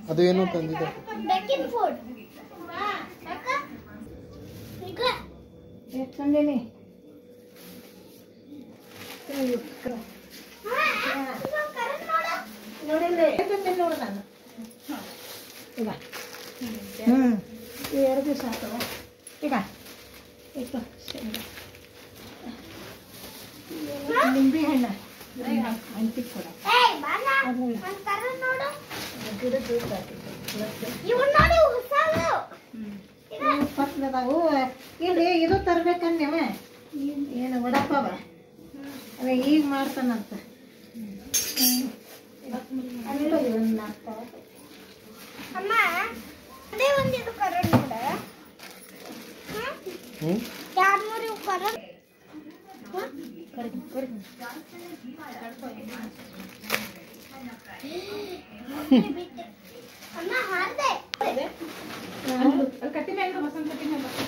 ಅದು ಏನೋ ತಂದಿದೆ ಬೆಕ್ಕಿನ ಫುಡ್ ಎತ್ಕೊಂಡೇನಿ ನೋಡಿಲ್ಲ ಎತ್ತಂದೆ ನೋಡು ನಾನು ಈಗ ಹ್ಞೂ ಎರಡು ದಿವಸ ಆತವ ಈಗ ಇಟ್ಟು ಶೇಂಗಾ. ನಿಂಬೆ ಹಣ್ಣು ಅಂಟಿ ಕೊಡ ಏಯ್ ಬಾಲ ಅದನ್ನ ಒಂದ್ ತರ ನೋಡು ಗಿಡದ ದೂರ ಹಾಕಿದ್ದು ಇವ್ ನೋಡಿ ಹೊಸದು ಪತ್ಲದಾವು ಇಲ್ಲಿ ಇದು ತರ್ಬೇಕನ್ಯವ ಏನು ವಡಪ್ಪವ ಅದೇ ಈಗ ಮಾಡ್ತಾನಂತ ಅಲ್ಲ ಇವನ್ನ ನಾಲ್ಕು ಅಮ್ಮ ಅದೇ ಒಂದ್ ಇದು ಕರಡ್ ನೋಡ ಹ್ಞೂ ಯಾರ್ ಮೂರು ಇವು ಕರಡ್ ಕಡಿಮೆ ಕಡಿಮೆ ಅಮ್ಮ ಹಾರ್ದೆ ಕಟ್ಟಿ ಮೇಲೆ